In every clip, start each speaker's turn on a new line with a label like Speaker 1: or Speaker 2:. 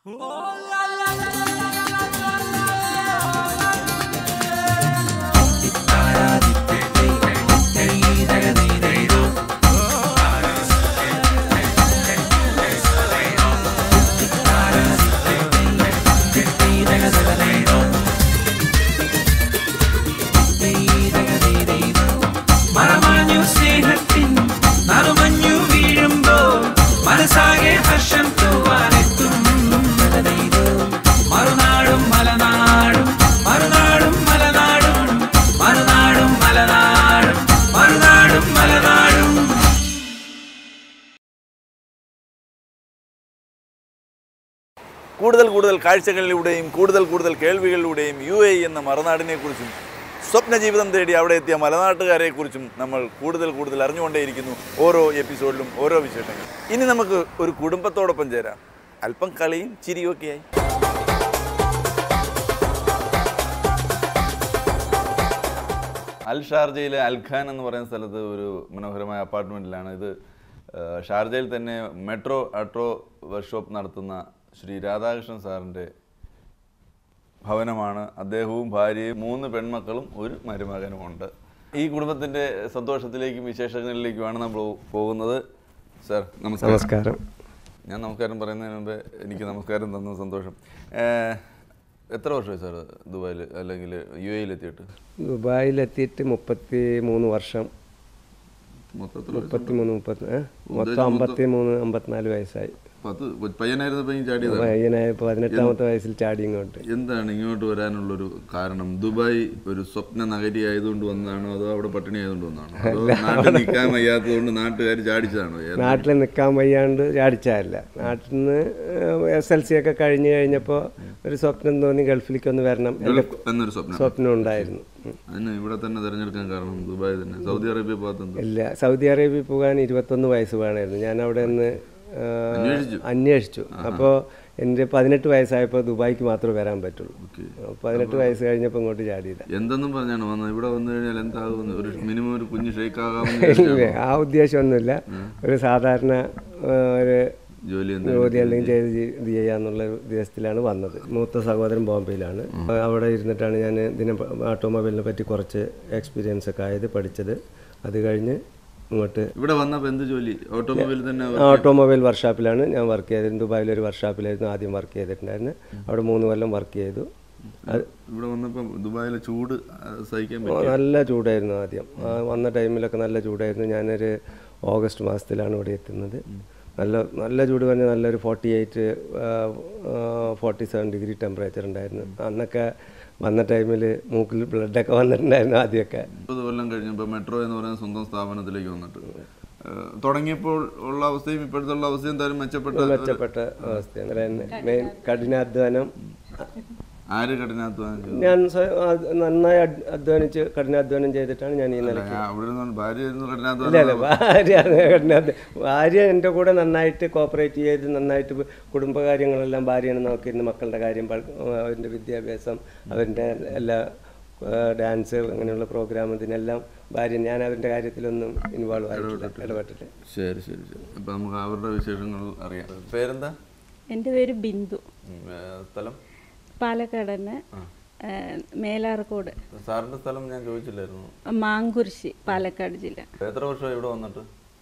Speaker 1: മറമാഞ്ഞു സ്നേഹത്തിൻ നറുമഞ്ഞു വീഴുമ്പോൾ മനസ്സാകെ ഹർഷം തൂവാനെത്തും മറുനാടും മലനാടും മറുനാടും മലനാടും മറുനാടും മലനാടും മറുനാടും മലനാടും
Speaker 2: കൂടുതൽ കൂടുതൽ കാഴ്ചകളിലൂടെയും കൂടുതൽ കൂടുതൽ കേൾവികളിലൂടെയും യു എ എന്ന മറുനാടിനെക്കുറിച്ചും സ്വപ്ന ജീവിതം തേടി അവിടെ എത്തിയ മലനാട്ടുകാരെക്കുറിച്ചും നമ്മൾ കൂടുതൽ കൂടുതൽ അറിഞ്ഞുകൊണ്ടേയിരിക്കുന്നു ഓരോ എപ്പിസോഡിലും ഓരോ വിശേഷങ്ങൾ ഇനി നമുക്ക് ഒരു കുടുംബത്തോടൊപ്പം ചേരാം അല്പം കളിയും ചിരിയൊക്കെയായി അൽ ഷാർജയിലെ അൽഖാൻ എന്ന് പറയുന്ന സ്ഥലത്ത് ഒരു മനോഹരമായ അപ്പാർട്ട്മെൻറ്റിലാണ് ഇത് ആ, ഷാർജയിൽ തന്നെ മെട്രോ അട്രോ വർക്ക്ഷോപ്പ് നടത്തുന്ന ശ്രീ രാധാകൃഷ്ണൻ സാറിൻ്റെ ഭവനമാണ് അദ്ദേഹവും ഭാര്യയും മൂന്ന് പെൺമക്കളും ഒരു മരുമകനുമുണ്ട് ഈ കുടുംബത്തിൻ്റെ സന്തോഷത്തിലേക്കും വിശേഷങ്ങളിലേക്കുമാണ് നമ്മൾ പോകുന്നത് സാർ നമസ്കാരം
Speaker 3: നമസ്കാരം
Speaker 2: ഞാൻ നമസ്കാരം പറയുന്നതിന് മുമ്പേ എനിക്ക് നമസ്കാരം തന്ന സന്തോഷം ഏഹ്, എത്ര വർഷമായി സാർ ദുബായിൽ അല്ലെങ്കിൽ യു എയിലെത്തിയിട്ട്
Speaker 3: ദുബായിലെത്തിയിട്ട് മുപ്പത്തി മൂന്ന് വർഷം
Speaker 2: മൊത്തത്തിൽ
Speaker 3: മുപ്പത്തി മൂന്ന് മുപ്പത്തി ഏ? മൊത്തം അമ്പത്തി മൂന്ന് അമ്പത്തിനാല് വയസ്സായി
Speaker 2: പത്ത് പയ്യനായിരുന്നപ്പോൾ ഈ ചാടിയതാണ്
Speaker 3: പയ്യനായ പതിനെട്ടാമത്തെ വയസ്സിൽ ചാടി ഇങ്ങോട്ട്
Speaker 2: എന്താണ് ഇങ്ങോട്ട് വരാനുള്ളൊരു കാരണം ദുബായ് ഒരു സ്വപ്ന നഗരി ആയതുകൊണ്ട് വന്നതാണോ അതോ അവിടെ പട്ടിണി ആയതുകൊണ്ട് വന്നതാണോ അതോ നാട്ടിൽ നിൽക്കാൻ വയ്യാത്തതുകൊണ്ട് നാട്ടുകാർ ചാടിച്ചതാണോ ഏതാ?
Speaker 3: നാട്ടിൽ നിൽക്കാൻ വയ്യാണ്ട് ചാടിച്ചതല്ല നാട്ടിൽ നിന്ന് എസ് എൽ സി ഒക്കെ കഴിഞ്ഞ് കഴിഞ്ഞപ്പോൾ ഒരു സ്വപ്നം തോന്നി ഗൾഫിലേക്ക് ഒന്ന് വരണം എൻ്റെ
Speaker 2: ഗൾഫ് എന്നൊരു സ്വപ്നം
Speaker 3: സ്വപ്നം ഉണ്ടായിരുന്നു ഉം.
Speaker 2: അതിന് ഇവിടെ തന്നെ തിരഞ്ഞെടുക്കാൻ കാരണം ദുബായ് തന്നെ സൗദി അറേബ്യ ഭാഗത്ത്
Speaker 3: ഇല്ല സൗദി അറേബ്യ പോകാൻ ഇരുപത്തൊന്ന് വയസ്സ് വേണമായിരുന്നു ഞാൻ അവിടെ നിന്ന് ആ,
Speaker 2: അന്വേഷിച്ചു?
Speaker 3: അന്വേഷിച്ചു അപ്പോൾ എൻ്റെ പതിനെട്ട് വയസ്സായപ്പോൾ ദുബായിക്ക് മാത്രമേ വരാൻ പറ്റുള്ളൂ പതിനെട്ട് വയസ്സ് കഴിഞ്ഞപ്പോൾ ഇങ്ങോട്ട് ചാടിയില്ല
Speaker 2: എന്തെന്നും പറഞ്ഞാണ് വന്നത് ഇവിടെ വന്നു കഴിഞ്ഞാൽ എന്താകുമെന്ന് ഒരു മിനിമം ഒരു കുഞ്ഞ് ഷെയ്ക്ക്
Speaker 3: ഇല്ല, ആ ഉദ്ദേശമൊന്നുമില്ല ഒരു സാധാരണ ആ, ഒരു
Speaker 2: ജോലി എന്താ
Speaker 3: ജോലി എന്തെങ്കിലും ചെയ്ത് ജി- ഇത് ചെയ്യാന്നുള്ള ഒരു ഉദ്ദേശത്തിലാണ് വന്നത് മൂത്ത സഹോദരൻ ബോംബെയിലാണ് അവിടെ ഇരുന്നിട്ടാണ് ഞാൻ ഇതിനെ പ- ഓട്ടോമൊബൈലിനെ പറ്റി കുറച്ച് എക്സ്പീരിയൻസ് ഒക്കെ ആയത് പഠിച്ചത് അത് കഴിഞ്ഞ് ഇങ്ങോട്ട്
Speaker 2: ഇവിടെ വന്നപ്പോൾ എന്ത് ജോലി ഓട്ടോമൊബൈൽ തന്നെ
Speaker 3: ഓട്ടോമൊബൈൽ വർക്ക്ഷോപ്പിലാണ് ഞാൻ വർക്ക് ചെയ്തത് ദുബായിൽ ഒരു വർക്ക്ഷോപ്പിലായിരുന്നു ആദ്യം വർക്ക് ചെയ്തിട്ടുണ്ടായിരുന്നു അവിടെ മൂന്ന് കൊല്ലം വർക്ക് ചെയ്തു അത്
Speaker 2: ഇവിടെ വന്നപ്പോൾ ദുബായിലെ ചൂട് ആ, സഹിക്കാൻ
Speaker 3: ഓ,
Speaker 2: പറ്റും
Speaker 3: നല്ല ചൂടായിരുന്നു ആദ്യം ആ, വന്ന ടൈമിലൊക്കെ നല്ല ചൂടായിരുന്നു ഞാനൊരു ഓഗസ്റ്റ് മാസത്തിലാണ് ഇവിടെ എത്തുന്നത് നല്ല നല്ല ചൂട് പറഞ്ഞാൽ നല്ലൊരു forty eight forty seven degree temperature ഉണ്ടായിരുന്നു അന്നൊക്കെ വന്ന ടൈമിൽ മൂക്കിൽ ബ്ലഡൊക്കെ വന്നിട്ടുണ്ടായിരുന്നു ആദ്യമൊക്കെ
Speaker 2: മുപ്പത് കൊല്ലം കഴിഞ്ഞപ്പോൾ മെട്രോ എന്ന് പറയുന്ന സ്വന്തം സ്ഥാപനത്തിലേക്ക് വന്നിട്ട് ഏഹ്, തുടങ്ങിയപ്പോൾ ഉള്ള അവസ്ഥയും ഇപ്പോഴത്തെ ഉള്ള അവസ്ഥയും എന്തായാലും മെച്ചപ്പെട്ട
Speaker 3: മെച്ചപ്പെട്ട അവസ്ഥയാണ് തന്നെ മെയിൻ കഠിനാധ്വാനം
Speaker 2: ആര് കഠിനാധ്വാനം ചെയ്തു
Speaker 3: ഞാൻ സ്വയം അത് നന്നായി അഡ്- അധ്വാനിച്ച് കഠിനാധ്വാനം ചെയ്തിട്ടാണ് ഞാൻ ഈ നിലയ്ക്ക്
Speaker 2: ഞാൻ അവിടെ നിന്ന് ഭാര്യ ഇരുന്ന്
Speaker 3: ഇല്ല
Speaker 2: കഠിനാധ്വാനം
Speaker 3: അല്ല ഭാര്യ അത് കഠിനാധ്വാനം ഭാര്യ എൻ്റെ കൂടെ നന്നായിട്ട് കോപ്പറേറ്റ് ചെയ്ത് നന്നായിട്ട് കുടുംബകാര്യങ്ങളെല്ലാം ഭാര്യയാണ് നോക്കിയിരുന്ന മക്കളുടെ കാര്യം പ- അവരുടെ വിദ്യാഭ്യാസം അവരുടെ എല്ലാ ഡാൻസ് അങ്ങനെയുള്ള പ്രോഗ്രാം ഇതിനെല്ലാം ഭാര്യ ഞാൻ അവരുടെ കാര്യത്തിലൊന്നും ഇൻവോൾവ് ആയിട്ടില്ല ഇടപെട്ടില്ല
Speaker 2: ശരി ശരി ശരി അപ്പം നമുക്ക് അവരുടെ വിശേഷങ്ങൾ അറിയാം പേരെന്താ
Speaker 4: എൻ്റെ പേര് ബിന്ദു
Speaker 2: ഉം, ഏഹ്, സ്ഥലം
Speaker 4: പാലക്കാട് തന്നെ മേലാർക്കോട്
Speaker 2: സാറിൻ്റെ സ്ഥലം ഞാൻ ചോദിച്ചില്ലായിരുന്നു
Speaker 4: മാങ്കുരിശി പാലക്കാട് ജില്ല
Speaker 2: എത്ര വർഷമായി ഇവിടെ വന്നിട്ട്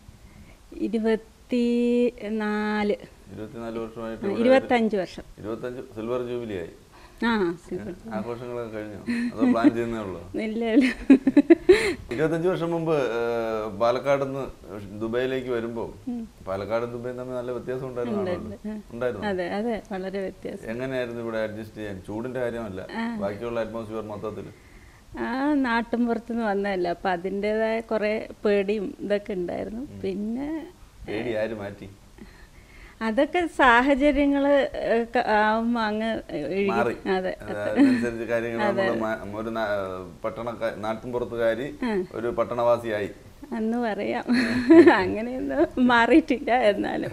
Speaker 4: ഇരുപത്തി നാല്
Speaker 2: ഇരുപത്തിനാല് വർഷമായിട്ട്
Speaker 4: ആ,
Speaker 2: ഇവിടെ
Speaker 4: ഇരുപത്തഞ്ച് വർഷം
Speaker 2: ഇരുപത്തഞ്ച് സിൽവർ ജൂബിലി ആയി
Speaker 4: ആ സിൽവർ
Speaker 2: ആഘോഷങ്ങളൊക്കെ കഴിഞ്ഞോ അതോ പ്ലാൻ ചെയ്യുന്നേ ഉള്ളൂ
Speaker 4: ഇല്ല ഇല്ല
Speaker 2: ഇരുപത്തഞ്ച് വർഷം മുമ്പ് ഏഹ്, പാലക്കാട് നിന്ന് ദുബൈയിലേക്ക് വരുമ്പോൾ പാലക്കാടും ദുബൈയും തമ്മിൽ നല്ല വ്യത്യാസം ഉണ്ടായിരുന്നു ഉണ്ടായിരുന്നു
Speaker 4: അതെ അതെ വളരെ വ്യത്യാസം
Speaker 2: എങ്ങനെയായിരുന്നു ഇവിടെ അഡ്ജസ്റ്റ് ചെയ്യാൻ ചൂടിന്റെ കാര്യമല്ല ബാക്കിയുള്ള അറ്റ്മോസ്ഫിയർ മൊത്തത്തിൽ
Speaker 4: ആ നാട്ടും പുറത്തുനിന്ന് വന്നതല്ല അപ്പം അതിൻ്റെതായ കുറേ പേടിയും ഇതൊക്കെ ഉണ്ടായിരുന്നു പിന്നെ
Speaker 2: പേടി ആര് മാറ്റി
Speaker 4: അതൊക്കെ സാഹചര്യങ്ങൾ ആവുമ്പോൾ അങ്ങ് ഒഴുകി
Speaker 2: മാറി
Speaker 4: അതെ
Speaker 2: അത് അതിനനുസരിച്ച് കാര്യങ്ങൾ നമ്മള് മാ- ഒരു നാ- പട്ടണ നാട്ടിൻ പുറത്തുകാരി ഒരു പട്ടണവാസിയായി
Speaker 4: അന്ന് പറയാം അങ്ങനെയൊന്നും മാറിയിട്ടില്ല എന്നാലും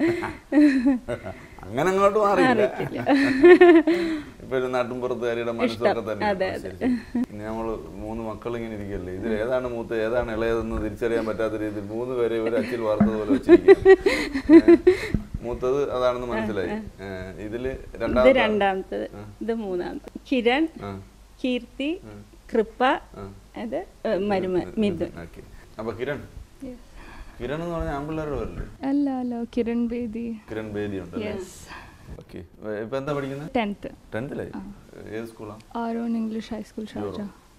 Speaker 2: അങ്ങനെ അങ്ങോട്ട് മാറിയില്ല ഇപ്പൊ ഒരു നാട്ടിൻ പുറത്തുകാരിയുടെ മനസ്സൊക്കെ തന്നെ
Speaker 4: അതെ,
Speaker 2: ശരി, ശരി. ഇനി നമ്മള് മൂന്ന് മക്കൾ ഇങ്ങനെ ഇരിക്കല്ലേ ഇതിൽ ഏതാണ് മൂത്ത് ഏതാണ് ഇളയതെന്ന് തിരിച്ചറിയാൻ പറ്റാത്ത രീതിയിൽ മൂന്ന് പേരെ ഒരു അച്ചിൽ വാർത്തത് പോലെ വെച്ചിരിക്കുകയാണ്. ഏ, മൂത്തത് അതാണെന്ന് മനസ്സിലായി ഏ, ഇതില്
Speaker 4: ഇത്
Speaker 2: രണ്ടാമത്തെ
Speaker 4: രണ്ടാമത്തത് ഇത് മൂന്നാമത്തെ കിരൺ
Speaker 2: ആ.
Speaker 4: കീർത്തി കൃപ അത് ഏ, മരുമ മിഥുൻ
Speaker 2: ഓക്കെ അപ്പൊ കിരൺ കിരൺ എന്ന് പറഞ്ഞ ആമ്പിള്ളേരുടെ പേരല്ലേ
Speaker 5: അല്ല അല്ല കിരൺ ബേദി
Speaker 2: കിരൺ ബേദി ഉണ്ടല്ലേ
Speaker 5: യെസ്
Speaker 2: ഓക്കെ ഇപ്പൊ എന്താ പഠിക്കുന്നത്
Speaker 5: ടെൻത്ത്
Speaker 2: ടെൻത്തിലായി ഏത് സ്കൂളാ
Speaker 5: ആരോൺ ഇംഗ്ലീഷ് ഹൈസ്കൂൾ ഷാർജ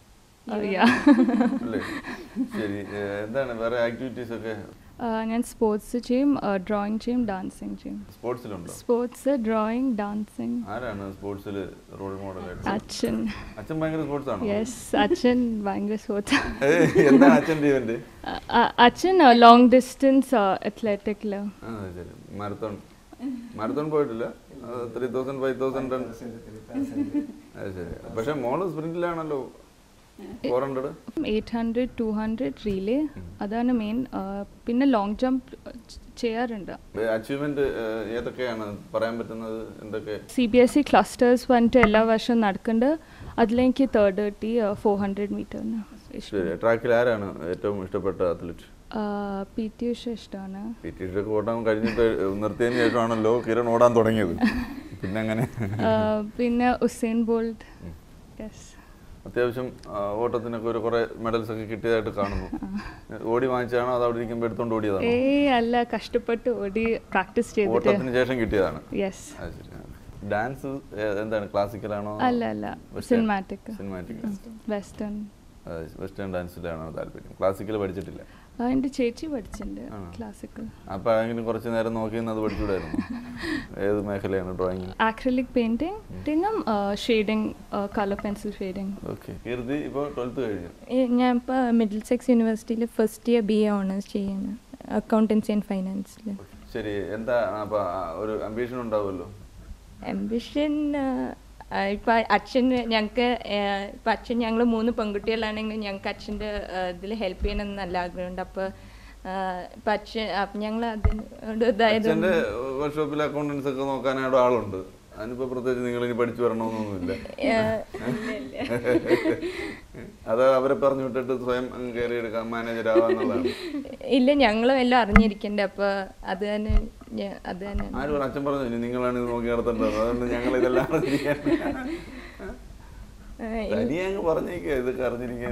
Speaker 2: അല്ലേ ശരി ഏ, എന്താണ് വേറെ ആക്ടിവിറ്റീസ് ഒക്കെ
Speaker 5: ഞാൻ സ്പോർട്സ് ചെയ്യും ഡ്രോയിങ് ചെയ്യും ഡാൻസിങ് ചെയ്യും
Speaker 2: സ്പോർട്സിലുണ്ടോ
Speaker 5: സ്പോർട്സ് ഡ്രോയിങ് ഡാൻസിങ്
Speaker 2: ആരാണ് സ്പോർട്സിൽ റോൾ മോഡലായിട്ട്
Speaker 5: അച്ഛൻ
Speaker 2: അച്ഛൻ ഭയങ്കര സ്പോർട്സ് ആണോ
Speaker 5: യെസ് അച്ഛൻ ഭയങ്കര സ്പോർട്സ്
Speaker 2: ഏയ്, എന്താണ് അച്ഛൻ്റെ ഇവന്റ്
Speaker 5: അച്ഛൻ ലോങ് ഡിസ്റ്റൻസ് അത്ലറ്റിക്കിൽ
Speaker 2: ആ ശരി മാരത്തോൺ മാരത്തോൺ പോയിട്ടില്ല three thousand five thousand run അത് ശരി പക്ഷെ മോള് സ്പ്രിന്റിലാണല്ലോ four hundred
Speaker 5: eight hundred two hundred relay അതാണ് മെയിൻ പിന്നെ ലോങ് ജമ്പ് ചെയ്യാറുണ്ട്
Speaker 2: അച്ചീവ്മെന്റ് ഏതൊക്കെയാണ് പറയാൻ പറ്റുന്നത് എന്തൊക്കെ
Speaker 5: C B S E clusters വന്നിട്ട് എല്ലാ വർഷവും നടക്കുന്നുണ്ട് അതിലെനിക്ക് തേർഡ് കിട്ടി ഫോർ ഹൺഡ്രഡ് മീറ്ററിന്
Speaker 2: ശരി ട്രാക്കിൽ ആരാണ് ഏറ്റവും ഇഷ്ടപ്പെട്ട അത്ലറ്റ്
Speaker 5: പി ടി ഉഷ ഇഷ്ടമാണ്
Speaker 2: പി ടി ഒക്കെ ഓടാൻ കഴിഞ്ഞിട്ട് നിർത്തിയതിന് ശേഷമാണല്ലോ കിരൺ ഓടാൻ തുടങ്ങിയത് പിന്നെ അങ്ങനെ
Speaker 5: പിന്നെ ഉസൈൻ ബോൾട്ട് യെസ്
Speaker 2: അത്യാവശ്യം ആ, ഓട്ടത്തിനൊക്കെ ഒരു കുറെ മെഡൽസ് ഒക്കെ കിട്ടിയതായിട്ട് കാണുന്നു ഓടി വാങ്ങിച്ചാണോ അത് അവിടെ ഇരിക്കുമ്പോൾ എടുത്തോണ്ട് ഓടിയതാണോ
Speaker 5: ഏയ് അല്ല കഷ്ടപ്പെട്ട് ഓടി പ്രാക്ടീസ് ചെയ്തിട്ട്
Speaker 2: ഓട്ടത്തിന് ശേഷം കിട്ടിയതാണ്
Speaker 5: യെസ്
Speaker 2: അത് ശരി ഡാൻസ് എന്താണ് ക്ലാസിക്കലാണോ
Speaker 5: അല്ല അല്ല സിനിമാറ്റിക്
Speaker 2: സിനിമാറ്റിക്
Speaker 5: വെസ്റ്റേൺ
Speaker 2: വെസ്റ്റേൺ ഡാൻസിലാണോ താല്പര്യം ക്ലാസിക്കൽ പഠിച്ചിട്ടില്ല
Speaker 5: എൻ്റെ ചേച്ചി പഠിച്ചിട്ടുണ്ട് ക്ലാസിക്കൽ
Speaker 2: അപ്പൊ അങ്ങനെ കുറച്ച് നേരം നോക്കി നിന്ന് അത് പഠിച്ചുകൂടായിരുന്നു ഏത് മേഖലയാണ് ഡ്രോയിങ്
Speaker 5: ആക്രിലിക് പെയിൻറ്റിങ് ടിങ്ങും shading colour pencil shading
Speaker 2: okay Keerthi ഇപ്പോൾ ട്വൽത്ത് കഴിഞ്ഞു
Speaker 6: ഞാൻ ഇപ്പോൾ മിഡിൽ സെക്സ് യൂണിവേഴ്സിറ്റിയിൽ first year B A honours ചെയ്യാണ് അക്കൗണ്ടൻസി ആൻഡ് ഫൈനാൻസിൽ
Speaker 2: ശരി എന്താ അപ്പൊ ആ, ഒരു അംബീഷൻ ഉണ്ടാവുമല്ലോ
Speaker 6: അംബിഷൻ ഇപ്പം അച്ഛൻ ഞങ്ങൾക്ക് ഇപ്പം അച്ഛൻ ഞങ്ങൾ മൂന്ന് പെൺകുട്ടികളാണെങ്കിൽ ഞങ്ങൾക്ക് അച്ഛൻ്റെ ഇതിൽ ഹെൽപ്പ് ചെയ്യണം എന്ന് നല്ല ആഗ്രഹമുണ്ട് അപ്പോൾ ഇപ്പം അച്ഛൻ അപ്പം ഞങ്ങൾ അതിനോട് ഇതായത്
Speaker 2: അച്ഛന്റെ വർക്ക്ഷോപ്പിൽ അക്കൗണ്ടൻസ് ഒക്കെ നോക്കാനായിട്ട് ആളുണ്ട് അതിനിപ്പോ പ്രത്യേകിച്ച് നിങ്ങൾ ഇനി പഠിച്ചു വരണമെന്നൊന്നുമില്ല അത് അവരെ പറഞ്ഞു വിട്ടിട്ട് സ്വയം അങ്ങ് കയറി എടുക്കാം മാനേജർ ആവാന്നുള്ളതാണ്
Speaker 6: ഇല്ല ഞങ്ങളും എല്ലാം അറിഞ്ഞിരിക്കണ്ടേ അപ്പോൾ അത് തന്നെ ഞ- അത് തന്നെ
Speaker 2: ആര് പറഞ്ഞു അച്ഛൻ പറഞ്ഞു ഇനി നിങ്ങളാണ് ഇത് നോക്കി നടത്തേണ്ടത് അതുകൊണ്ട് ഞങ്ങൾ ഇതെല്ലാം അറിഞ്ഞിരിക്കാൻ തനിയെ അങ്ങ് പറഞ്ഞേക്കുക ഇതൊക്കെ അറിഞ്ഞിരിക്കാൻ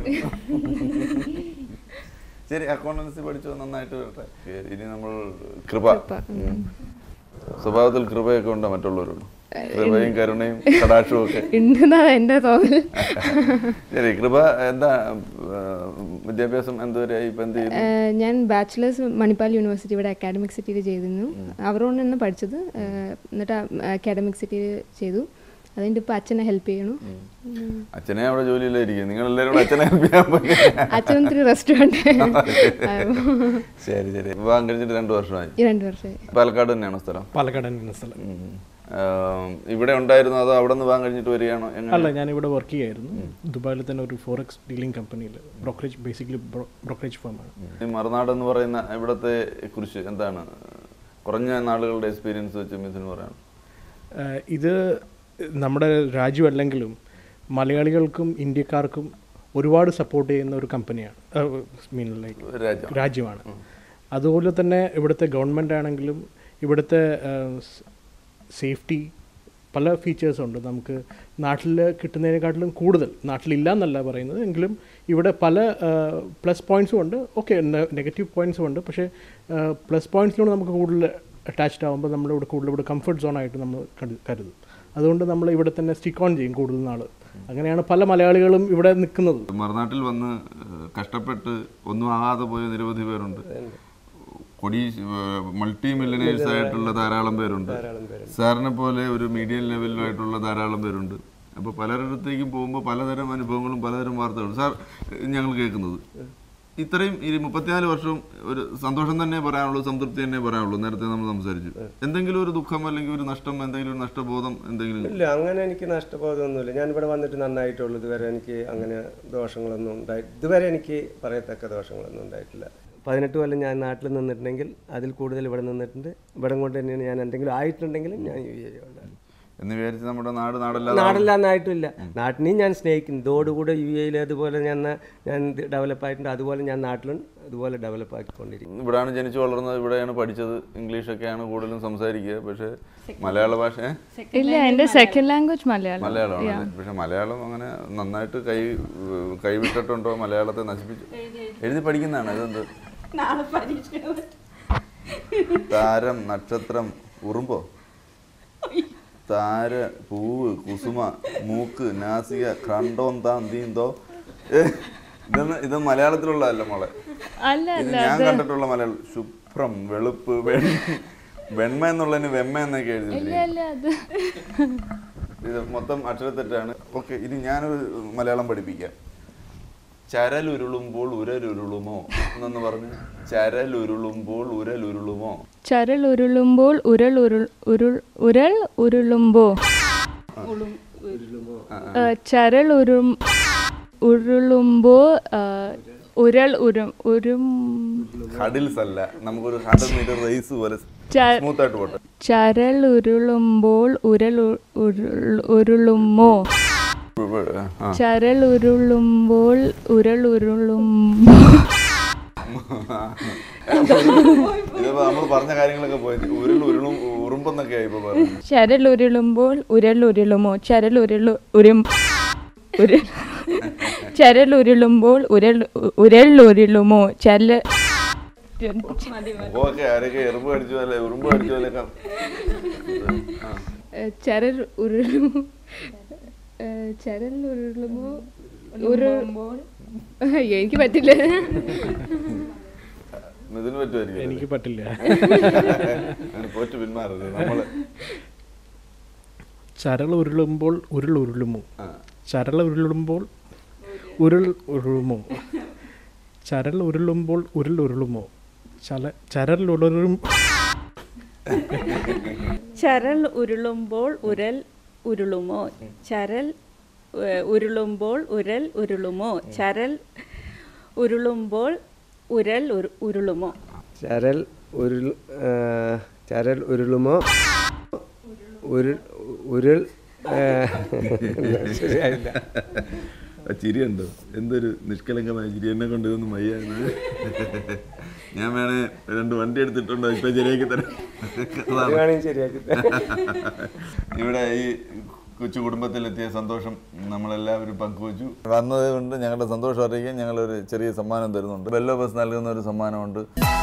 Speaker 2: ശരി അക്കൗണ്ടൻസി പഠിച്ചു നന്നായിട്ട് വരട്ടെ ഇനി നമ്മൾ കൃപ ഉം. സ്വഭാവത്തിൽ കൃപയൊക്കെ ഉണ്ടോ മറ്റുള്ളവരോട് കൃപയും കരുണയും കടാക്ഷവും ഒക്കെ
Speaker 6: ഉണ്ടെന്നാണ് എൻ്റെ തോന്നൽ
Speaker 2: ശരി കൃപ എന്താ ആ, വിദ്യാഭ്യാസം എന്തുവരെയായി ഇപ്പൊ എന്ത് ചെയ്യുന്നു
Speaker 7: ഏഹ് ഞാൻ ബാച്ചിലേഴ്സ് മണിപ്പാൽ യൂണിവേഴ്സിറ്റി ഇവിടെ അക്കാഡമിക് സിറ്റിയിൽ ചെയ്തിരുന്നു അവരോട് തന്നെ പഠിച്ചത് ഏഹ് എന്നിട്ട് അക്കാഡമിക് സിറ്റിയിൽ ചെയ്തു അതുകൊണ്ട് ഇപ്പോൾ അച്ഛനെ ഹെൽപ്പ് ചെയ്യണു
Speaker 2: അച്ഛനെ അവിടെ ജോലിയിലായിരിക്കും നിങ്ങൾ എല്ലാവരും കൂടെ അച്ഛനെ help ചെയ്യാൻ പോയി.
Speaker 7: അച്ഛൻ ഒത്തിരി റെസ്റ്റ് വേണ്ടേ
Speaker 2: ശരി ശരി വിവാഹം കഴിഞ്ഞിട്ട് രണ്ടു വർഷമായി
Speaker 7: ഈ രണ്ട് വർഷമായി
Speaker 2: പാലക്കാട് തന്നെയാണോ സ്ഥലം
Speaker 8: പാലക്കാട് എന്ന സ്ഥലം
Speaker 2: ഉം. ആം, ഇവിടെ ഉണ്ടായിരുന്നു അതോ അവിടെ നിന്ന് വിവാഹം കഴിഞ്ഞിട്ട് വരികയാണോ എങ്ങനെ?
Speaker 8: അല്ല ഞാൻ ഇവിടെ വർക്ക് ചെയ്യായിരുന്നു ദുബായിൽ തന്നെ ഒരു ഫോറക്സ് ഡീലിംഗ് കമ്പനിയിൽ ബ്രോക്കറേജ് ബേസിക്കലി ബ്രോക്കറേജ് ഫേമാണ്
Speaker 2: ഈ മറുനാട് എന്ന് പറയുന്ന ഇവിടത്തെ കുറിച്ച് എന്താണ് കുറഞ്ഞ നാളുകളുടെ എക്സ്പീരിയൻസ് വെച്ച് മിഥുന് പറയാം
Speaker 8: ഏഹ് ഇത് നമ്മുടെ രാജ്യമല്ലെങ്കിലും മലയാളികൾക്കും ഇന്ത്യക്കാർക്കും ഒരുപാട് സപ്പോർട്ട് ചെയ്യുന്ന ഒരു കമ്പനിയാണ് മീൻ ലൈക്ക്
Speaker 2: രാജ്യം
Speaker 8: രാജ്യമാണ് അതുപോലെ തന്നെ ഇവിടുത്തെ ഗവൺമെൻറ് ആണെങ്കിലും ഇവിടുത്തെ സേഫ്റ്റി പല ഫീച്ചേഴ്സ് ഉണ്ട് നമുക്ക് നാട്ടിൽ കിട്ടുന്നതിനെക്കാട്ടിലും കൂടുതൽ നാട്ടിലില്ല എന്നല്ല പറയുന്നത് എങ്കിലും ഇവിടെ പല പ്ലസ് പോയിൻറ്സും ഉണ്ട് ഓക്കെ നെഗറ്റീവ് പോയിൻറ്സും ഉണ്ട് പക്ഷേ പ്ലസ് പോയിൻറ്റ്സിലൂടെ നമുക്ക് കൂടുതൽ അറ്റാച്ച്ഡ് ആകുമ്പോൾ നമ്മളിവിടെ കൂടുതൽ ഇവിടെ കംഫർട്ട് സോൺ ആയിട്ട് നമ്മൾ കരു- കരുതും അതുകൊണ്ട് നമ്മൾ ഇവിടെ തന്നെ സ്റ്റിക്ക് ഓൺ ചെയ്യും കൂടുതൽ നാൾ അങ്ങനെയാണ് പല മലയാളികളും ഇവിടെ നിൽക്കുന്നത്
Speaker 2: മറുനാട്ടിൽ വന്ന് ഏഹ്, കഷ്ടപ്പെട്ട് ഒന്നും ആകാതെ പോയ നിരവധി പേരുണ്ട് കൊടി മൾട്ടി മില്യനേഴ്സ് ആയിട്ടുള്ള ധാരാളം പേരുണ്ട് സാറിനെ പോലെ ഒരു മീഡിയം ലെവലിലായിട്ടുള്ള ധാരാളം പേരുണ്ട് അപ്പോൾ പലരിടത്തേക്കും പോകുമ്പോൾ പലതരം അനുഭവങ്ങളും പലതരം വാർത്തകളും സാർ ഏഹ്, ഞങ്ങൾ കേൾക്കുന്നത് ഇത്രയും ഈ മുപ്പത്തിനാല് വർഷവും ഒരു സന്തോഷം തന്നെ പറയാനുള്ളൂ സംതൃപ്തി തന്നെ പറയാനുള്ളൂ നേരത്തെ നമ്മൾ സംസാരിച്ചു എന്തെങ്കിലും ഒരു ദുഃഖം അല്ലെങ്കിൽ ഒരു നഷ്ടം എന്തെങ്കിലും ഒരു നഷ്ടബോധം എന്തെങ്കിലും
Speaker 3: ഇല്ല അങ്ങനെ എനിക്ക് നഷ്ടബോധമൊന്നുമില്ല ഞാൻ ഇവിടെ വന്നിട്ട് നന്നായിട്ടുള്ളൂ ഇതുവരെ എനിക്ക് അങ്ങനെ ദോഷങ്ങളൊന്നും ഉണ്ടായി ഇതുവരെ എനിക്ക് പറയത്തക്ക ദോഷങ്ങളൊന്നും ഉണ്ടായിട്ടില്ല പതിനെട്ട് കൊല്ലം ഞാൻ നാട്ടിൽ നിന്നിട്ടുണ്ടെങ്കിൽ അതിൽ കൂടുതൽ ഇവിടെ നിന്നിട്ടുണ്ട് ഇവിടെ കൊണ്ട് തന്നെയാണ് ഞാൻ എന്തെങ്കിലും ആയിട്ടുണ്ടെങ്കിലും ഞാൻ യു എ ഉണ്ടായിരുന്നു
Speaker 2: എന്ന് വിചാരിച്ച് നമ്മുടെ നാട് നാടല്ലാതെ
Speaker 3: നാടല്ലാന്നായിട്ടില്ല നാട്ടിനെയും ഞാൻ സ്നേഹിക്കുന്നു ഇതോടുകൂടെ യു എയിൽ അതുപോലെ ഞാൻ ഞാൻ ഡെവലപ്പ് ആയിട്ടുണ്ട് അതുപോലെ ഞാൻ നാട്ടിലും അതുപോലെ ഡെവലപ്പ് ആക്കിക്കൊണ്ടിരിക്കും
Speaker 2: ഇവിടെയാണ് ജനിച്ചു വളർന്നത് ഇവിടെയാണ് പഠിച്ചത് ഇംഗ്ലീഷൊക്കെയാണ് കൂടുതലും സംസാരിക്കുക പക്ഷേ മലയാള ഭാഷ ഏ?
Speaker 5: ഇല്ല എൻ്റെ സെക്കൻഡ് ലാംഗ്വേജ് മലയാളം
Speaker 2: മലയാളമാണ് പക്ഷെ മലയാളം അങ്ങനെ നന്നായിട്ട് കൈ കൈവിട്ടിട്ടുണ്ടോ മലയാളത്തെ നശിപ്പിച്ചു എഴുതി പഠിക്കുന്നതാണ് ഇതെന്ത്
Speaker 4: നാളെ പരീക്ഷ
Speaker 2: താരം നക്ഷത്രം ഉറുമ്പോ താര പൂവ് കുസുമ മൂക്ക് നാസിക ഖണ്ടോം താം തീന്തോ ഏ, ഇതൊന്നും ഇത് മലയാളത്തിലുള്ളതല്ല മോളെ
Speaker 5: അല്ല
Speaker 2: ഇത് ഞാൻ കണ്ടിട്ടുള്ള മലയാളം ശുഭ്രം വെളുപ്പ് വെൺ വെണ്മ എന്നുള്ളതിന് വെമ്മ എന്നൊക്കെ എഴുതിയിട്ടുണ്ട്
Speaker 5: അല്ല അത്
Speaker 2: ഇത് മൊത്തം അക്ഷരത്തെറ്റാണ് ഓക്കെ ഇനി ഞാനൊരു മലയാളം പഠിപ്പിക്കാം ചരലുരുളുമ്പോൾ ഉരലുരുളുമോ എന്നൊന്ന് പറഞ്ഞു ചരലുരുളുമ്പോൾ ഉരലുരുളുമോ
Speaker 5: ചരൽ ഉരുളുമ്പോൾ ഉരുൾ ഉരുൾ ഉരുൾ ഉരൾ ഉരുളുമ്പോ ആ, ചരൽ ഉരും ഉരുളുമ്പോ ആ, ഉരൾ ഉരും ഉരും
Speaker 2: ഹഡിൽസ് അല്ല നമുക്കൊരു ഹൺഡ്രഡ് മീറ്റർ റേസ് പോലെ
Speaker 5: ച-
Speaker 2: സ്മൂത്ത് ആയിട്ട് പോട്ടെ
Speaker 5: ചരൽ ഉരുളുമ്പോൾ ഉരൽ ഉ- ഉരുൾ ഉരുളുമോ
Speaker 2: ആ.
Speaker 5: ചരൽ ഉരുളുമ്പോൾ ഉരൾ ഉരുളുമ്പോ
Speaker 2: ഇതിപ്പോ നമ്മൾ പറഞ്ഞ കാര്യങ്ങളൊക്കെ പോയി ഉരുൾ ഉരുളും ഉറുമ്പെന്നൊക്കെ ഇപ്പൊ പറഞ്ഞു
Speaker 5: ചരൽ ഉരുളുമ്പോൾ ഉരൽ ഉരുളുമോ ചരൽ ഉരുളു ഉരും ഉരു ചരൽ ഉരുളുമ്പോൾ ഉരൽ ഉരൽ ഉരുളുമോ ചരൽ
Speaker 2: മുഖമൊക്കെ ആരൊക്കെ എറുമ്പ് കടിച്ചു പോലെ ഉറുമ്പ് കടിച്ചു പോലെയൊക്കെ ആ.
Speaker 7: ചരൽ ഉരുളുമോ ഏഹ് ചരൽ ഉരുളുമോ ഉരുളുമ്പോൾ അയ്യോ എനിക്ക് പറ്റില്ല
Speaker 2: ഇതിന് പറ്റുമായിരിക്കും
Speaker 8: എനിക്ക് പറ്റില്ല
Speaker 2: അങ്ങനെ പോറ്റ് പിന്മാറരുത് നമ്മള്
Speaker 8: ചരൾ ഉരുളുമ്പോൾ ഉരുൾ ഉരുളുമോ
Speaker 2: ആ.
Speaker 8: ചരൾ ഉരുളുമ്പോൾ ഉരുൾ ഉരുളുമോ ചരൽ ഉരുളുമ്പോൾ ഉരുൾ ഉരുളുമോ ചല ചരൽ ഉരുളും
Speaker 4: ചരൽ ഉരുളുമ്പോൾ ഉരൽ ഉരുളുമോ ചരൽ ഏ, ഉരുളുമ്പോൾ ഉരൽ ഉരുളുമോ ചരൽ ഉരുളുമ്പോൾ ഉരൽ ഉരു- ഉരുളുമോ
Speaker 3: ചരൽ ഉരുൾ ആ, ചരൽ ഉരുളുമോ ഉരുൾ ഉരുൾ ആ, ശരിയായില്ല
Speaker 2: ആ ചിരിയുണ്ടോ എന്തൊരു നിഷ്കളങ്കമായ ചിരി എന്നെ കൊണ്ട് ഇതൊന്നും വയ്യായിരുന്നു ഞാൻ വേണേ രണ്ട് വണ്ടി എടുത്തിട്ടുണ്ടോ ഇപ്പൊ ശരിയാക്കി തരാം അതാണ്.
Speaker 3: വേണമെങ്കിൽ ശരിയാക്കി
Speaker 2: ഇവിടെ ഈ കൊച്ചു കുടുംബത്തിലെത്തിയ സന്തോഷം നമ്മളെല്ലാവരും പങ്കുവച്ചു വന്നത് കൊണ്ട് ഞങ്ങളുടെ സന്തോഷം അറിയിക്കാൻ ഞങ്ങളൊരു ചെറിയ സമ്മാനം തരുന്നുണ്ട് ബെല്ലോ ബസ് നൽകുന്ന ഒരു സമ്മാനമുണ്ട്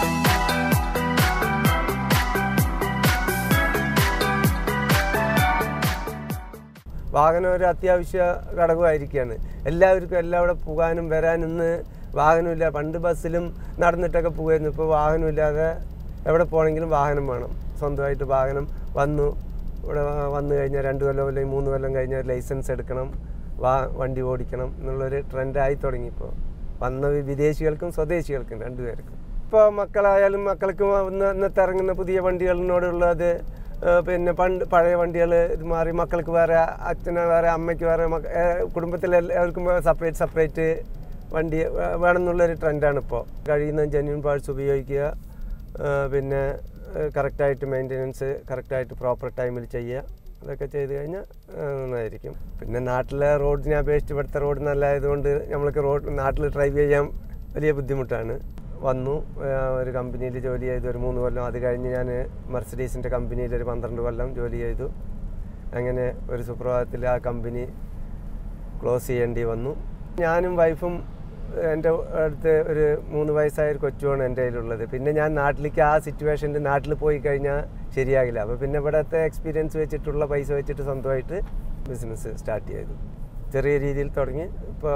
Speaker 3: വാഹനം ഒരു അത്യാവശ്യ ഘടകമായിരിക്കുകയാണ് എല്ലാവർക്കും എല്ലാവിടെ പോകാനും വരാനും ഇന്ന് വാഹനമില്ല പണ്ട് ബസ്സിലും നടന്നിട്ടൊക്കെ പോകുമായിരുന്നു ഇപ്പോൾ വാഹനമില്ലാതെ എവിടെ പോകണമെങ്കിലും വാഹനം വേണം സ്വന്തമായിട്ട് വാഹനം വന്നു ഇവിടെ വന്നു കഴിഞ്ഞാൽ രണ്ട് കൊല്ലം അല്ലെങ്കിൽ മൂന്ന് കൊല്ലം കഴിഞ്ഞാൽ ലൈസൻസ് എടുക്കണം വാ വണ്ടി ഓടിക്കണം എന്നുള്ളൊരു ട്രെൻഡായി തുടങ്ങി ഇപ്പോൾ വന്ന വി- വിദേശികൾക്കും സ്വദേശികൾക്കും രണ്ടുപേർക്കും ഇപ്പോൾ മക്കളായാലും മക്കൾക്ക് ഇന്ന് ഇന്നത്തെ ഇറങ്ങുന്ന പുതിയ വണ്ടികളിനോടുള്ളത് ഏഹ് പിന്നെ പണ്ട് പഴയ വണ്ടികൾ ഇത് മാറി മക്കൾക്ക് വേറെ അച്ഛന് വേറെ അമ്മയ്ക്ക് വേറെ മക്ക ഏഹ് കുടുംബത്തിലെ എല്ലാവർക്കും സെപ്പറേറ്റ് സെപ്പറേറ്റ് വണ്ടി വേ- വേണമെന്നുള്ളൊരു ട്രെൻഡാണ് ഇപ്പോൾ കഴിയുന്ന ജെന്യൂൻ പാർട്സ് ഉപയോഗിക്കുക ഏഹ് പിന്നെ കറക്റ്റായിട്ട് മെയിൻ്റെനൻസ് കറക്റ്റായിട്ട് പ്രോപ്പർ ടൈമിൽ ചെയ്യുക അതൊക്കെ ചെയ്ത് കഴിഞ്ഞാൽ ഏഹ് നന്നായിരിക്കും പിന്നെ നാട്ടിലെ റോഡിനെ അപേക്ഷിച്ച് ഇവിടുത്തെ റോഡ് നല്ലതായതുകൊണ്ട് നമ്മൾക്ക് റോഡ് നാട്ടിൽ ഡ്രൈവ് ചെയ്യാൻ വലിയ ബുദ്ധിമുട്ടാണ് വന്നു ഏഹ് ഒരു കമ്പനിയിൽ ജോലി ചെയ്തു ഒരു മൂന്ന് കൊല്ലം അത് കഴിഞ്ഞ് ഞാൻ മെർസിഡീസിൻ്റെ കമ്പനിയിൽ ഒരു പന്ത്രണ്ട് കൊല്ലം ജോലി ചെയ്തു അങ്ങനെ ഒരു സുപ്രഭാതത്തിൽ ആ കമ്പനി ക്ലോസ് ചെയ്യേണ്ടി വന്നു ഞാനും വൈഫും എൻ്റെ അടുത്ത് ഒരു മൂന്ന് വയസ്സായ ഒരു കൊച്ചുമാണ് എൻ്റെ കയ്യിലുള്ളത് പിന്നെ ഞാൻ നാട്ടിലേക്ക് ആ സിറ്റുവേഷനിൽ നാട്ടിൽ പോയി കഴിഞ്ഞാൽ ശരിയാകില്ല അപ്പോൾ പിന്നെ ഇവിടുത്തെ എക്സ്പീരിയൻസ് വെച്ചിട്ടുള്ള പൈസ വെച്ചിട്ട് സ്വന്തമായിട്ട് ബിസിനസ് സ്റ്റാർട്ട് ചെയ്തു ചെറിയ രീതിയിൽ തുടങ്ങി ഇപ്പോൾ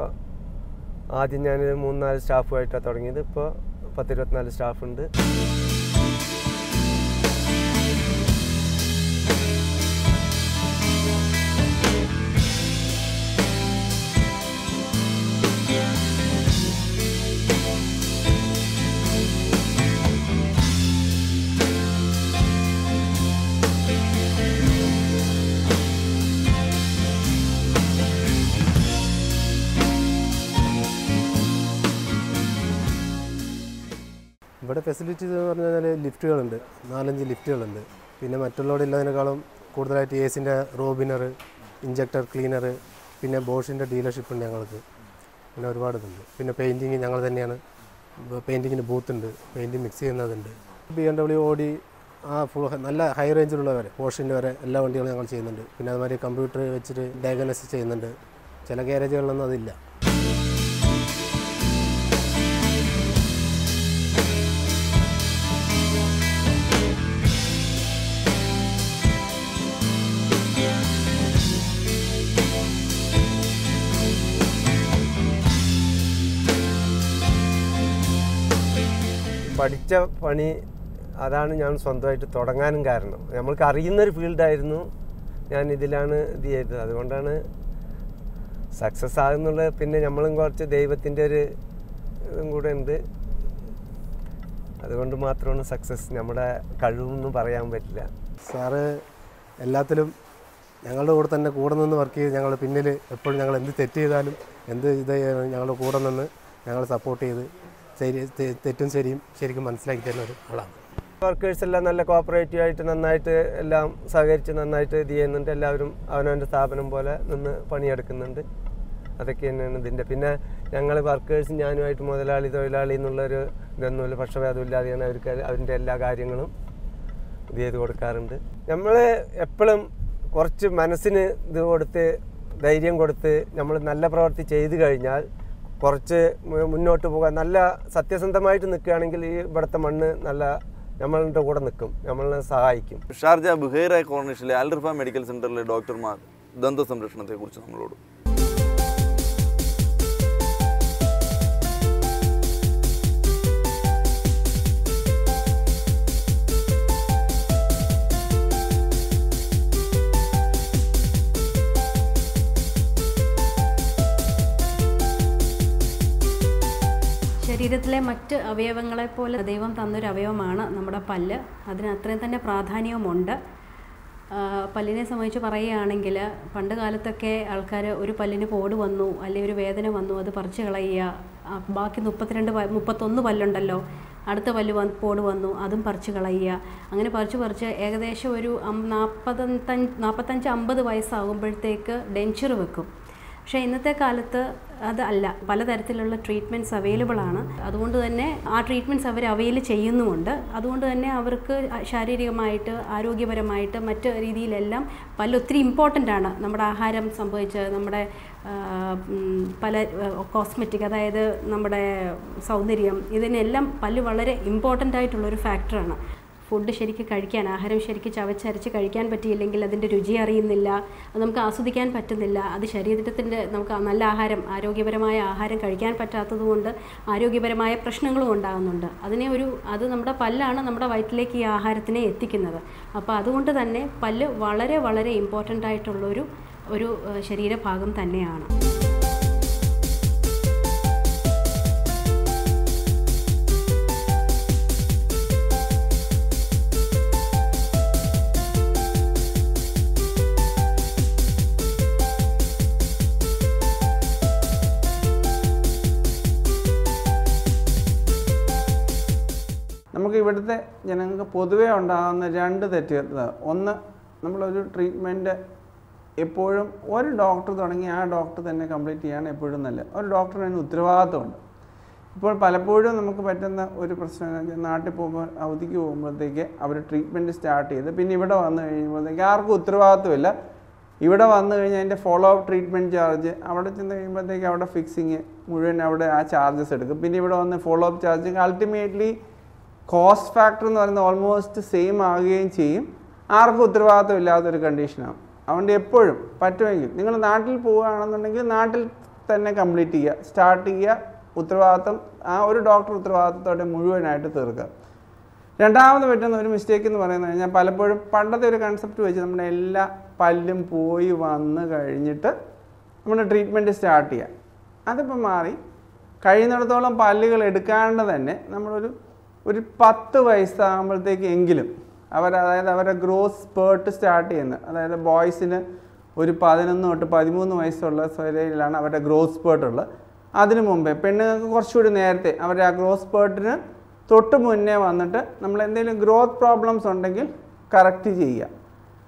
Speaker 3: ആദ്യം ഞാൻ മൂന്നാല് സ്റ്റാഫുമായിട്ടാണ് തുടങ്ങിയത് ഇപ്പോൾ പത്തിരുപത്തിനാല് സ്റ്റാഫുണ്ട്
Speaker 9: ഇവിടെ ഫെസിലിറ്റീസ് എന്ന് പറഞ്ഞു കഴിഞ്ഞാൽ ലിഫ്റ്റുകളുണ്ട് നാലഞ്ച് ലിഫ്റ്റുകളുണ്ട് പിന്നെ മറ്റുള്ളവിടെ ഇല്ലതിനേക്കാളും കൂടുതലായിട്ട് ഏസിൻ്റെ റോബിനർ ഇഞ്ചക്ടർ ക്ലീനർ പിന്നെ ബോഷിൻ്റെ ഡീലർഷിപ്പ് ഉണ്ട് ഞങ്ങൾക്ക് പിന്നെ ഒരുപാട് ഇതുണ്ട് പിന്നെ പെയിൻറ്റിങ് ഞങ്ങൾ തന്നെയാണ് പെയിൻറ്റിങ്ങിന് ബൂത്ത് ഉണ്ട് പെയിൻറ്റിങ് മിക്സ് ചെയ്യുന്നതുണ്ട് ബി എം ഡബ്ല്യു ഓടി ആ ഫുൾ നല്ല ഹൈ റേഞ്ചിലുള്ള വരെ പോർഷിൻ്റെ വരെ എല്ലാ വണ്ടികളും ഞങ്ങൾ ചെയ്യുന്നുണ്ട് പിന്നെ അതുമാതിരി കമ്പ്യൂട്ടർ വെച്ചിട്ട് ഡയഗ്നോസിസ് ചെയ്യുന്നുണ്ട് ചില ഗ്യാരേജുകളിലൊന്നും അതില്ല
Speaker 10: പഠിച്ച പണി അതാണ് ഞാൻ സ്വന്തമായിട്ട് തുടങ്ങാനും കാരണം നമ്മൾക്ക് അറിയുന്നൊരു ഫീൽഡായിരുന്നു ഞാൻ ഇതിലാണ് ഇത് ചെയ്തത് അതുകൊണ്ടാണ് സക്സസ് ആകുന്നുള്ളത് പിന്നെ നമ്മളും കുറച്ച് ദൈവത്തിൻ്റെ ഒരു ഇതും കൂടെ ഉണ്ട് അതുകൊണ്ട് മാത്രമാണ് സക്സസ് നമ്മുടെ കഴിവെന്ന് പറയാൻ പറ്റില്ല
Speaker 9: സാറ് എല്ലാത്തിലും ഞങ്ങളുടെ കൂടെ തന്നെ കൂടെ നിന്ന് വർക്ക് ചെയ്ത് ഞങ്ങൾ പിന്നിൽ എപ്പോഴും ഞങ്ങൾ എന്ത് തെറ്റ് ചെയ്താലും എന്ത് ഇത് ചെയ്താലും ഞങ്ങളുടെ കൂടെ നിന്ന് ഞങ്ങൾ സപ്പോർട്ട് ചെയ്ത് ശരി തെ- തെറ്റും ശരിയും ശരിക്കും മനസ്സിലാക്കി തരുന്ന ഒരു ആളാണ്
Speaker 10: വർക്കേഴ്സ് എല്ലാം നല്ല കോപ്പറേറ്റീവ് ആയിട്ട് നന്നായിട്ട് എല്ലാം സഹകരിച്ച് നന്നായിട്ട് ഇത് ചെയ്യുന്നുണ്ട് എല്ലാവരും അവനവൻ്റെ സ്ഥാപനം പോലെ നിന്ന് പണിയെടുക്കുന്നുണ്ട് അതൊക്കെ തന്നെയാണ് ഇതിൻ്റെ പിന്നെ ഞങ്ങൾ വർക്കേഴ്സ് ഞാനുമായിട്ട് മുതലാളി തൊഴിലാളി എന്നുള്ളൊരു ഇതൊന്നുമില്ല പക്ഷഭേദമില്ലാതെയാണ് അവർക്ക് അതിൻ്റെ എല്ലാ കാര്യങ്ങളും ഇത് ചെയ്ത് കൊടുക്കാറുണ്ട് നമ്മൾ എപ്പോഴും കുറച്ച് മനസ്സിന് ഇത് കൊടുത്ത് ധൈര്യം കൊടുത്ത് നമ്മൾ നല്ല പ്രവൃത്തി ചെയ്തു കഴിഞ്ഞാൽ കുറച്ച് മു- മുന്നോട്ട് പോകാൻ നല്ല സത്യസന്ധമായിട്ട് നിൽക്കുകയാണെങ്കിൽ ഈ ഇവിടുത്തെ മണ്ണ് നല്ല നമ്മളുടെ കൂടെ നിൽക്കും നമ്മളെ സഹായിക്കും
Speaker 2: ഷാർജ ബുഹൈറ കോർണിഷിലെ അൽറിഫ മെഡിക്കൽ സെന്ററിലെ ഡോക്ടർമാർ ദന്ത സംരക്ഷണത്തെക്കുറിച്ച് നമ്മളോട്
Speaker 11: ശരീരത്തിലെ മറ്റ് അവയവങ്ങളെപ്പോലെ ദൈവം തന്നൊരു അവയവമാണ് നമ്മുടെ പല്ല് അതിന് അത്രയും തന്നെ പ്രാധാന്യവുമുണ്ട് ആ, പല്ലിനെ സംബന്ധിച്ച് പറയുകയാണെങ്കിൽ പണ്ട് കാലത്തൊക്കെ ആൾക്കാർ ഒരു പല്ലിന് പോട് വന്നു അല്ലെങ്കിൽ ഒരു വേദന വന്നു അത് പറിച്ചു കളയുക ആ, ബാക്കി മുപ്പത്തിരണ്ട് പ- മുപ്പത്തൊന്ന് പല്ലുണ്ടല്ലോ അടുത്ത പല്ല് വന്ന് പോട് വന്നു അതും പറിച്ചു കളയുക അങ്ങനെ പറിച്ച് പറിച്ച് ഏകദേശം ഒരു അം- നാൽപ്പത്തഞ്ച് നാൽപ്പത്തഞ്ച് അമ്പത് വയസ്സാകുമ്പോഴത്തേക്ക് ഡെഞ്ചർ വെക്കും പക്ഷേ ഇന്നത്തെ കാലത്ത് അത് അല്ല പലതരത്തിലുള്ള ട്രീറ്റ്മെൻറ്റ്സ് അവൈലബിൾ ആണ് അതുകൊണ്ട് തന്നെ ആ ട്രീറ്റ്മെൻറ്റ്സ് അവർ അവൈൽ ചെയ്യുന്നുമുണ്ട് അതുകൊണ്ട് തന്നെ അവർക്ക് ശാരീരികമായിട്ട് ആരോഗ്യപരമായിട്ട് മറ്റ് രീതിയിലെല്ലാം പല ഒത്തിരി ഇമ്പോർട്ടൻ്റ് ആണ് നമ്മുടെ ആഹാരം സംഭവിച്ച് നമ്മുടെ ആ, ഉം, പല കോസ്മെറ്റിക് അതായത് നമ്മുടെ സൗന്ദര്യം ഇതിനെല്ലാം പല്ല് വളരെ ഇമ്പോർട്ടൻ്റ് ആയിട്ടുള്ളൊരു ഫാക്ടറാണ് ഫുഡ് ശരിക്ക് കഴിക്കാൻ ആഹാരം ശരിക്ക് ചവച്ചരച്ച് കഴിക്കാൻ പറ്റിയില്ലെങ്കിൽ അതിൻ്റെ രുചി അറിയുന്നില്ല അത് നമുക്ക് ആസ്വദിക്കാൻ പറ്റുന്നില്ല അത് ശരീരത്തിൻ്റെ നമുക്ക് ആ നല്ല ആഹാരം ആരോഗ്യപരമായ ആഹാരം കഴിക്കാൻ പറ്റാത്തത് കൊണ്ട് ആരോഗ്യപരമായ പ്രശ്നങ്ങളും ഉണ്ടാകുന്നുണ്ട് അതിനെ ഒരു അത് നമ്മുടെ പല്ലാണ് നമ്മുടെ വയറ്റിലേക്ക് ഈ ആഹാരത്തിനെ എത്തിക്കുന്നത് അപ്പോൾ അതുകൊണ്ട് തന്നെ പല്ല് വളരെ വളരെ ഇമ്പോർട്ടൻ്റ് ആയിട്ടുള്ളൊരു ഒരു ഏഹ്, ശരീരഭാഗം തന്നെയാണ്
Speaker 12: നമുക്ക് ഇവിടുത്തെ ജനങ്ങൾക്ക് പൊതുവേ ഉണ്ടാകുന്ന രണ്ട് തെറ്റുകൾ ഒന്ന് നമ്മളൊരു ട്രീറ്റ്മെൻറ്റ് എപ്പോഴും ഒരു ഡോക്ടർ തുടങ്ങി ആ ഡോക്ടർ തന്നെ കംപ്ലീറ്റ് ചെയ്യാൻ എപ്പോഴും നല്ല ഒരു ഡോക്ടറിന് അതിന് ഉത്തരവാദിത്വമുണ്ട് ഇപ്പോൾ പലപ്പോഴും നമുക്ക് പറ്റുന്ന ഒരു പ്രശ്നം എന്ന് വെച്ചാൽ നാട്ടിൽ പോകുമ്പോൾ അവധിക്ക് പോകുമ്പോഴത്തേക്ക് അവർ ട്രീറ്റ്മെൻറ്റ് സ്റ്റാർട്ട് ചെയ്ത് പിന്നെ ഇവിടെ വന്നു കഴിയുമ്പോഴത്തേക്ക് ആർക്കും ഉത്തരവാദിത്വമില്ല ഇവിടെ വന്നു കഴിഞ്ഞാൽ അതിൻ്റെ ഫോളോ അപ്പ് ട്രീറ്റ്മെൻറ്റ് ചാർജ് അവിടെ ചെന്ന് കഴിയുമ്പോഴത്തേക്ക് അവിടെ ഫിക്സിങ് മുഴുവൻ അവിടെ ആ ചാർജസ് എടുക്കും പിന്നെ ഇവിടെ വന്ന് follow up charge ultimately cost factor എന്ന് പറയുന്നത് ഓൾമോസ്റ്റ് സെയിം ആകുകയും ചെയ്യും ആർക്കും ഉത്തരവാദിത്വം ഇല്ലാത്തൊരു കണ്ടീഷനാണ് അതുകൊണ്ട് എപ്പോഴും പറ്റുമെങ്കിൽ നിങ്ങൾ നാട്ടിൽ പോവുകയാണെന്നുണ്ടെങ്കിൽ നാട്ടിൽ തന്നെ കംപ്ലീറ്റ് ചെയ്യുക സ്റ്റാർട്ട് ചെയ്യുക ഉത്തരവാദിത്വം ആ ഒരു ഡോക്ടർ ഉത്തരവാദിത്വത്തോടെ മുഴുവനായിട്ട് തീർക്കുക രണ്ടാമത് പറ്റുന്ന ഒരു മിസ്റ്റേക്ക് എന്ന് പറയുന്നത് കഴിഞ്ഞാൽ പലപ്പോഴും പണ്ടത്തെ ഒരു കൺസെപ്റ്റ് വെച്ച് നമ്മുടെ എല്ലാ പല്ലും പോയി വന്ന് കഴിഞ്ഞിട്ട് നമ്മുടെ ട്രീറ്റ്മെൻറ്റ് സ്റ്റാർട്ട് ചെയ്യാം അതിപ്പോൾ മാറി കഴിയുന്നിടത്തോളം പല്ലുകൾ എടുക്കാണ്ട് തന്നെ നമ്മളൊരു ഒരു പത്ത് വയസ്സാകുമ്പോഴത്തേക്ക് എങ്കിലും അവർ അതായത് അവരുടെ ഗ്രോത്ത് സ്പേർട്ട് സ്റ്റാർട്ട് ചെയ്യുന്നത് അതായത് ബോയ്സിന് ഒരു പതിനൊന്ന് തൊട്ട് പതിമൂന്ന് വയസ്സുള്ള സ്വരയിലാണ് അവരുടെ ഗ്രോത്ത് സ്പേർട്ട് ഉള്ളത് അതിനു മുമ്പേ പെണ്ണുങ്ങൾക്ക് കുറച്ചുകൂടി നേരത്തെ അവരുടെ ആ ഗ്രോത്ത് സ്പേർട്ടിന് തൊട്ട് മുന്നേ വന്നിട്ട് നമ്മൾ എന്തെങ്കിലും ഗ്രോത്ത് പ്രോബ്ലംസ് ഉണ്ടെങ്കിൽ കറക്റ്റ് ചെയ്യുക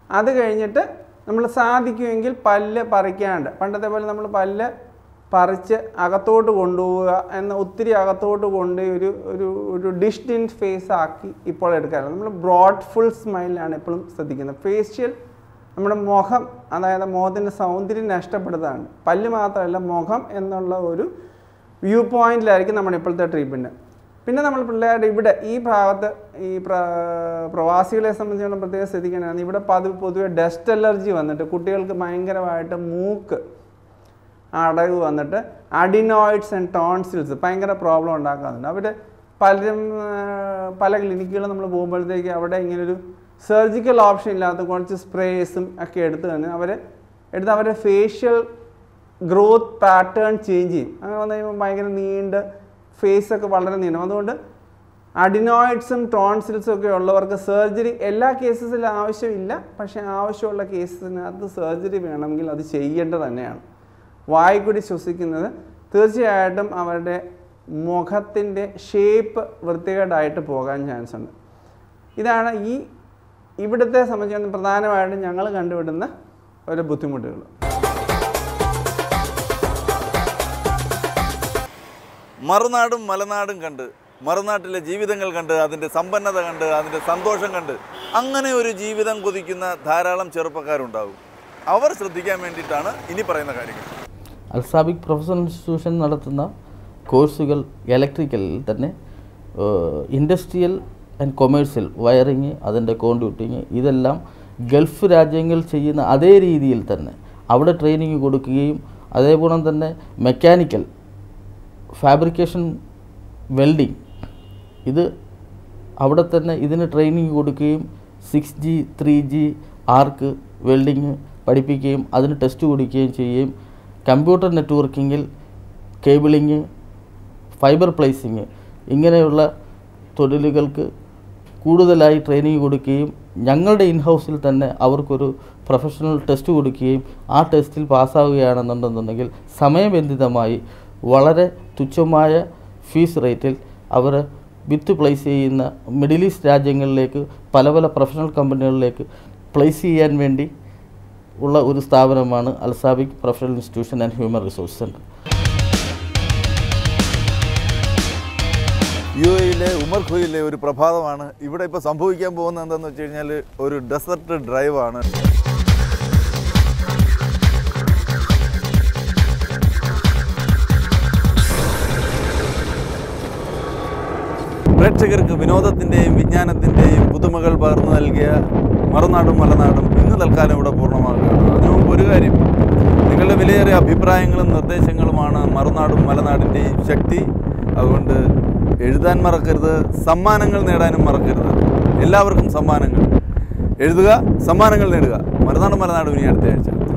Speaker 12: അത് കഴിഞ്ഞിട്ട് നമ്മൾ സാധിക്കുമെങ്കിൽ പല്ല് പറിക്കാണ്ട് പണ്ടത്തെ പോലെ നമ്മൾ പല്ല് പറിച്ച് അകത്തോട്ട് കൊണ്ടുപോവുക എന്ന ഒത്തിരി അകത്തോട്ട് കൊണ്ട് ഒരു ഒരു ഒരു ഡിഷ്ഡ് ഇൻ ഫേസ് ആക്കി ഇപ്പോൾ എടുക്കാറില്ല നമ്മൾ ബ്രോഡ് ഫുൾ സ്മൈലാണ് എപ്പോഴും ശ്രദ്ധിക്കുന്നത് ഫേഷ്യൽ നമ്മുടെ മുഖം അതായത് മുഖത്തിൻ്റെ സൗന്ദര്യം നഷ്ടപ്പെടുന്നതാണ് പല്ല് മാത്രമല്ല മുഖം എന്നുള്ള ഒരു വ്യൂ പോയിന്റിലായിരിക്കും നമ്മുടെ ഇപ്പോഴത്തെ ട്രീറ്റ്മെൻറ്റ് പിന്നെ നമ്മൾ പിള്ളേരുടെ ഇവിടെ ഈ ഭാഗത്ത് ഈ പ്ര പ്രവാസികളെ സംബന്ധിച്ചിടത്തോളം പ്രത്യേകം ശ്രദ്ധിക്കേണ്ടതാണ് ഇവിടെ പതിവ് പൊതുവെ ഡസ്റ്റ് അലർജി വന്നിട്ട് കുട്ടികൾക്ക് ഭയങ്കരമായിട്ട് മൂക്ക് അടവ് വന്നിട്ട് അഡിനോയിഡ്സ് ആൻഡ് ടോൺസിൽസ് ഭയങ്കര പ്രോബ്ലം ഉണ്ടാക്കാറുണ്ട് അവർ പലരും ആ, പല ക്ലിനിക്കുകളും നമ്മൾ പോകുമ്പോഴത്തേക്ക് അവിടെ ഇങ്ങനൊരു സർജിക്കൽ ഓപ്ഷൻ ഇല്ലാത്ത കുറച്ച് സ്പ്രേസും ഒക്കെ എടുത്ത് തന്നെ അവർ എടുത്ത് അവരുടെ ഫേഷ്യൽ ഗ്രോത്ത് പാറ്റേൺ ചേഞ്ച് ചെയ്യും അങ്ങനെ വന്നു കഴിയുമ്പോൾ ഭയങ്കര നീണ്ട് ഫേസ് ഒക്കെ വളരെ നീണ്ടും അതുകൊണ്ട് അഡിനോയിഡ്സും ടോൺസിൽസും ഒക്കെ ഉള്ളവർക്ക് സർജറി എല്ലാ കേസസിലും ആവശ്യമില്ല പക്ഷേ ആവശ്യമുള്ള കേസസിനകത്ത് സർജറി വേണമെങ്കിൽ അത് ചെയ്യേണ്ടത് തന്നെയാണ് വായി കൂടി ശ്വസിക്കുന്നത് തീർച്ചയായിട്ടും അവരുടെ മുഖത്തിൻ്റെ ഷേപ്പ് വൃത്തികേടായിട്ട് പോകാൻ ചാൻസ് ഉണ്ട് ഇതാണ് ഈ ഇവിടുത്തെ സംബന്ധിച്ചിടത്തോളം പ്രധാനമായിട്ടും ഞങ്ങൾ കണ്ടുവിടുന്ന ഒരു ബുദ്ധിമുട്ടുകൾ
Speaker 2: മറുനാടും മലനാടും കണ്ട് മറുനാട്ടിലെ ജീവിതങ്ങൾ കണ്ട് അതിൻ്റെ സമ്പന്നത കണ്ട് അതിൻ്റെ സന്തോഷം കണ്ട് അങ്ങനെ ഒരു ജീവിതം കൊതിക്കുന്ന ധാരാളം ചെറുപ്പക്കാരുണ്ടാകും അവർ ശ്രദ്ധിക്കാൻ വേണ്ടിയിട്ടാണ് ഇനി പറയുന്ന കാര്യങ്ങൾ
Speaker 13: അൽസാബിക് പ്രൊഫഷണൽ ഇൻസ്റ്റിറ്റ്യൂഷൻ നടത്തുന്ന കോഴ്സുകൾ ഇലക്ട്രിക്കലിൽ തന്നെ ഇൻഡസ്ട്രിയൽ ആൻഡ് കൊമേഴ്സ്യൽ വയറിങ് അതിൻ്റെ കോൺഡ്യൂട്ടിങ് ഇതെല്ലാം ഗൾഫ് രാജ്യങ്ങൾ ചെയ്യുന്ന അതേ രീതിയിൽ തന്നെ അവിടെ ട്രെയിനിങ് കൊടുക്കുകയും അതേപോലെ തന്നെ മെക്കാനിക്കൽ ഫാബ്രിക്കേഷൻ വെൽഡിങ് ഇത് അവിടെ തന്നെ ഇതിന് ട്രെയിനിങ് കൊടുക്കുകയും six G three G arc welding പഠിപ്പിക്കുകയും അതിന് ടെസ്റ്റ് കൊടുക്കുകയും ചെയ്യുകയും കമ്പ്യൂട്ടർ നെറ്റ്വർക്കിങ്ങിൽ കേബിളിങ് ഫൈബർ പ്ലേസിങ് ഇങ്ങനെയുള്ള തൊഴിലുകൾക്ക് കൂടുതലായി ട്രെയിനിങ് കൊടുക്കുകയും ഞങ്ങളുടെ ഇൻഹൗസിൽ തന്നെ അവർക്കൊരു പ്രൊഫഷണൽ ടെസ്റ്റ് കൊടുക്കുകയും ആ ടെസ്റ്റിൽ പാസ്സാവുകയാണെന്നുണ്ടെന്നുണ്ടെങ്കിൽ സമയബന്ധിതമായി വളരെ തുച്ഛമായ ഫീസ് റേറ്റിൽ അവർ വിത്ത് പ്ലേസ് ചെയ്യുന്ന മിഡിൽ ഈസ്റ്റ് രാജ്യങ്ങളിലേക്ക് പല പല പ്രൊഫഷണൽ കമ്പനികളിലേക്ക് പ്ലേസ് ചെയ്യാൻ വേണ്ടി ഉള്ള ഒരു സ്ഥാപനമാണ് Alsabic professional institution and human resource centre
Speaker 2: U എയിലെ ഉമർ ഖുയിലെ ഒരു പ്രഭാതമാണ് ഇവിടെ ഇപ്പോൾ സംഭവിക്കാൻ പോകുന്നത് എന്താണെന്ന് വെച്ച് കഴിഞ്ഞാൽ ഒരു ഡെസർട്ട് ഡ്രൈവാണ് പ്രേക്ഷകർക്ക് വിനോദത്തിൻ്റെയും വിജ്ഞാനത്തിൻ്റെയും പുതുമകൾ പകർന്നു നൽകിയ മറുനാടും മലനാടും ഇന്ന് തൽക്കാലം ഇവിടെ പൂർണ്ണമാകുകയാണ് അതിനു മുമ്പ് ഒരു കാര്യം നിങ്ങളുടെ വിലയേറിയ അഭിപ്രായങ്ങളും നിർദ്ദേശങ്ങളുമാണ് മറുനാടും മലനാടിൻ്റെയും ശക്തി അതുകൊണ്ട് എഴുതാൻ മറക്കരുത് സമ്മാനങ്ങൾ നേടാനും മറക്കരുത് എല്ലാവർക്കും സമ്മാനങ്ങൾ എഴുതുക സമ്മാനങ്ങൾ നേടുക മറുനാടും മലനാടും ഇനി അടുത്ത ആഴ്ച